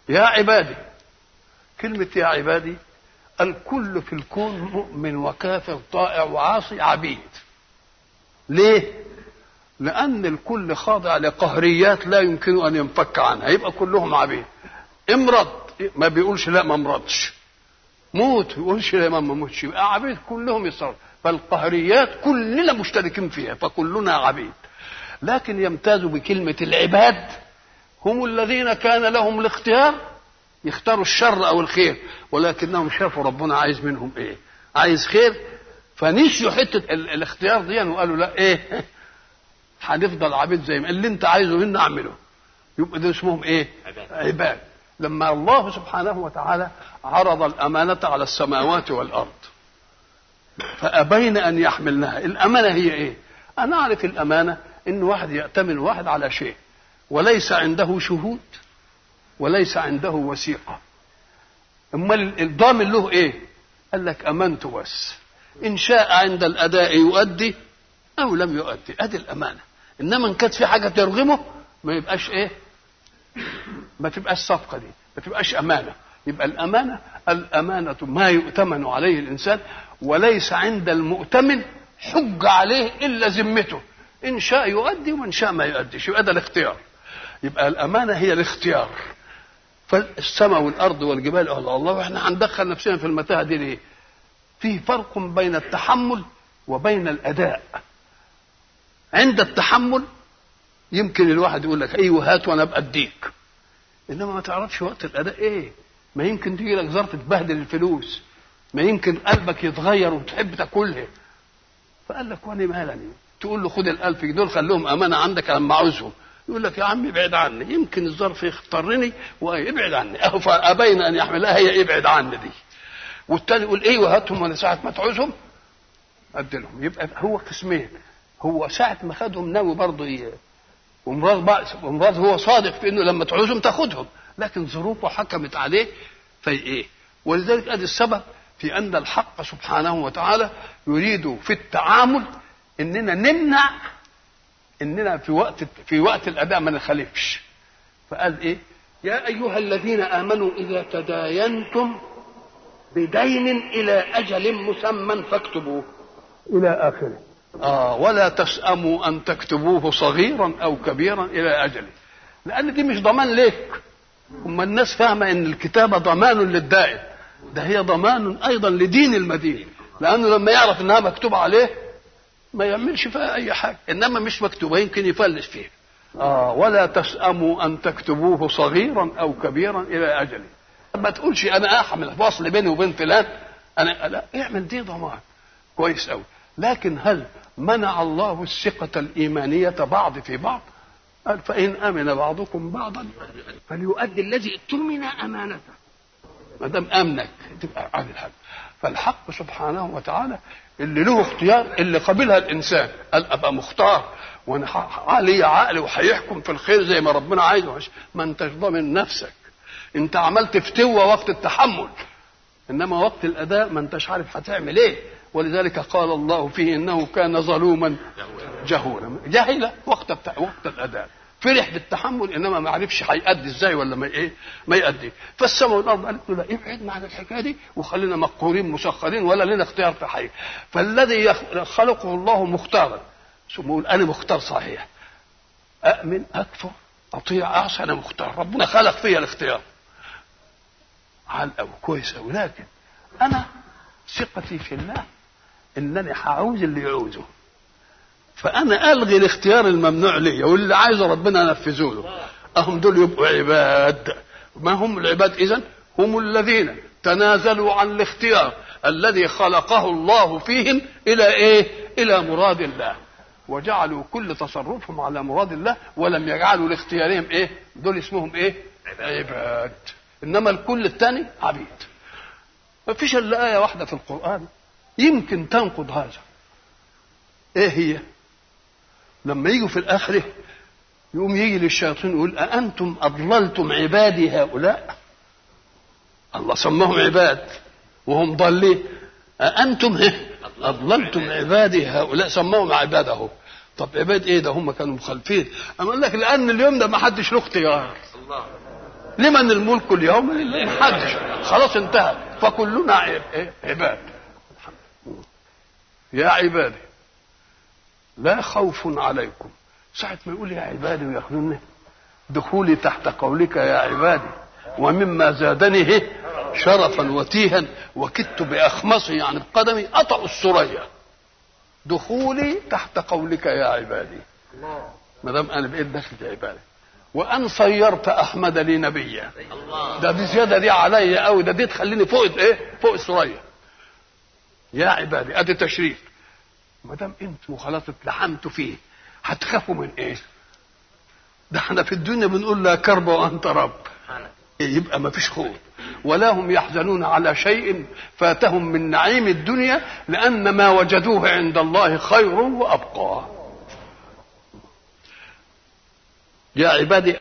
يا عبادي كلمة يا عبادي الكل في الكون مؤمن وكافر طائع وعاصي عبيد ليه لأن الكل خاضع لقهريات لا يمكن أن ينفك عنها يبقى كلهم عبيد امرض ما بيقولش لا ما امرضش موت يقولش لا ما موتش يبقى عبيد كلهم يصرف فالقهريات كلنا مشتركين فيها فكلنا عبيد لكن يمتاز بكلمة العباد هم الذين كان لهم الاختيار يختاروا الشر او الخير ولكنهم شافوا ربنا عايز منهم ايه عايز خير فنسيوا حته ال- الاختيار دي وقالوا لا ايه هنفضل عبيد زي ما اللي انت عايزه منا اعمله يبقى ده اسمهم ايه عباد. عباد لما الله سبحانه وتعالى عرض الامانه على السماوات والارض فابين ان يحملنها الامانه هي ايه انا اعرف الامانه ان واحد يأتمن واحد على شيء وليس عنده شهود وليس عنده وثيقة امال الضامن له ايه قال لك امنت بس ان شاء عند الاداء يؤدي او لم يؤدي ادي الامانه انما ان كانت في حاجه ترغمه ما يبقاش ايه ما تبقاش صفقه دي ما تبقاش امانه يبقى الامانه الامانه ما يؤتمن عليه الانسان وليس عند المؤتمن حج عليه الا ذمته ان شاء يؤدي وان شاء ما يؤديش يبقى ده الاختيار يبقى الامانه هي الاختيار فالسماء والارض والجبال الله الله احنا هندخل نفسنا في المتاهه دي ليه؟ في فرق بين التحمل وبين الاداء عند التحمل يمكن الواحد يقول لك ايوه هات وانا ابقى اديك انما ما تعرفش وقت الاداء ايه ما يمكن تيجي لك ظرف تبهدل الفلوس ما يمكن قلبك يتغير وتحب تاكلها فقال لك وانا مالني تقول له خد الالف جنيه دول خليهم امانه عندك لما عاوزهم يقول لك يا عم ابعد عني يمكن الظرف يختارني وابعد عني اهو فابين ان يحملها هي ابعد عني دي والتاني يقول ايوه هاتهم وانا ساعه ما تعوزهم اديلهم يبقى هو قسمين هو ساعه ما خدهم ناوي برضه ي- ومراد بقى- ومراد هو صادق في انه لما تعوزهم تاخدهم لكن ظروفه حكمت عليه في ايه ولذلك ادي السبب في ان الحق سبحانه وتعالى يريد في التعامل اننا نمنع اننا في وقت في وقت الاداء ما نخالفش فقال ايه يا ايها الذين امنوا اذا تداينتم بدين الى اجل مسمى فاكتبوه الى اخره اه ولا تساموا ان تكتبوه صغيرا او كبيرا الى اجله لان دي مش ضمان لك هم الناس فاهمه ان الكتابه ضمان للدائن ده هي ضمان ايضا لدين المدين لانه لما يعرف انها مكتوبه عليه ما يعملش فيها اي حاجه انما مش مكتوبه يمكن يفلس فيها اه ولا تساموا ان تكتبوه صغيرا او كبيرا الى اجله ما تقولش انا احمل فصل بيني وبين فلان انا لا اعمل دي ضمان كويس قوي لكن هل منع الله الثقة الإيمانية بعض في بعض قال فإن أمن بعضكم بعضا فليؤدي الذي اؤتمن أمانته ما دام أمنك تبقى عامل حاجة فالحق سبحانه وتعالى اللي له اختيار اللي قبلها الإنسان قال أبقى مختار وأنا ح- علي عقل وهيحكم في الخير زي ما ربنا عايزه ما أنتش ضامن نفسك أنت عملت فتوة وقت التحمل انما وقت الاداء ما انتش عارف هتعمل ايه ولذلك قال الله فيه انه كان ظلوما جهولا جهل وقت الت... وقت الاداء فرح بالتحمل انما ما عرفش هيأدي ازاي ولا ما ايه ما يأدي فالسماء والارض قالت له لا ابعدنا عن الحكايه دي وخلينا مقهورين مسخرين ولا لنا اختيار في حاجه فالذي يخ- خلقه الله مختارا ثم يقول انا مختار صحيح اؤمن اكفر اطيع اعصى انا مختار ربنا خلق فيا الاختيار على قوي كويس قوي لكن انا ثقتي في الله انني هعوز اللي يعوزه فانا الغي الاختيار الممنوع لي واللي عايزه ربنا انفذه له اهم دول يبقوا عباد ما هم العباد اذا هم الذين تنازلوا عن الاختيار الذي خلقه الله فيهم الى ايه الى مراد الله وجعلوا كل تصرفهم على مراد الله ولم يجعلوا لاختيارهم ايه دول اسمهم ايه عباد انما الكل الثاني عبيد ما فيش الا ايه واحده في القران يمكن تنقض هذا ايه هي لما يجوا في الاخره يقوم يجي للشياطين يقول أأنتم أضللتم عبادي هؤلاء الله سماهم عباد وهم ضالين أأنتم إيه؟ أضللتم عبادي هؤلاء سماهم عباده طب عباد ايه ده هم كانوا مخالفين اما اقول لك لان اليوم ده ما حدش له اختيار الله لمن الملك اليوم لله محدش خلاص انتهى فكلنا عباد يا عبادي لا خوف عليكم ساعة ما يقول يا عبادي وياخذوني دخولي تحت قولك يا عبادي ومما زادني شرفا وتيها وكدت بأخمصي يعني بقدمي أطأ السرية دخولي تحت قولك يا عبادي ما دام انا بقيت داخل في عبادي وان صيرت احمد لي نبيا ده دي زياده دي عليا قوي ده دي تخليني فوق ايه فوق السريه يا عبادي ادي تشريف ما دام انتم خلاص اتلحمتوا فيه هتخافوا من ايه ده احنا في الدنيا بنقول لا كرب وانت رب يبقى ما فيش خوف ولا هم يحزنون على شيء فاتهم من نعيم الدنيا لأن ما وجدوه عند الله خير وأبقى يا عبادي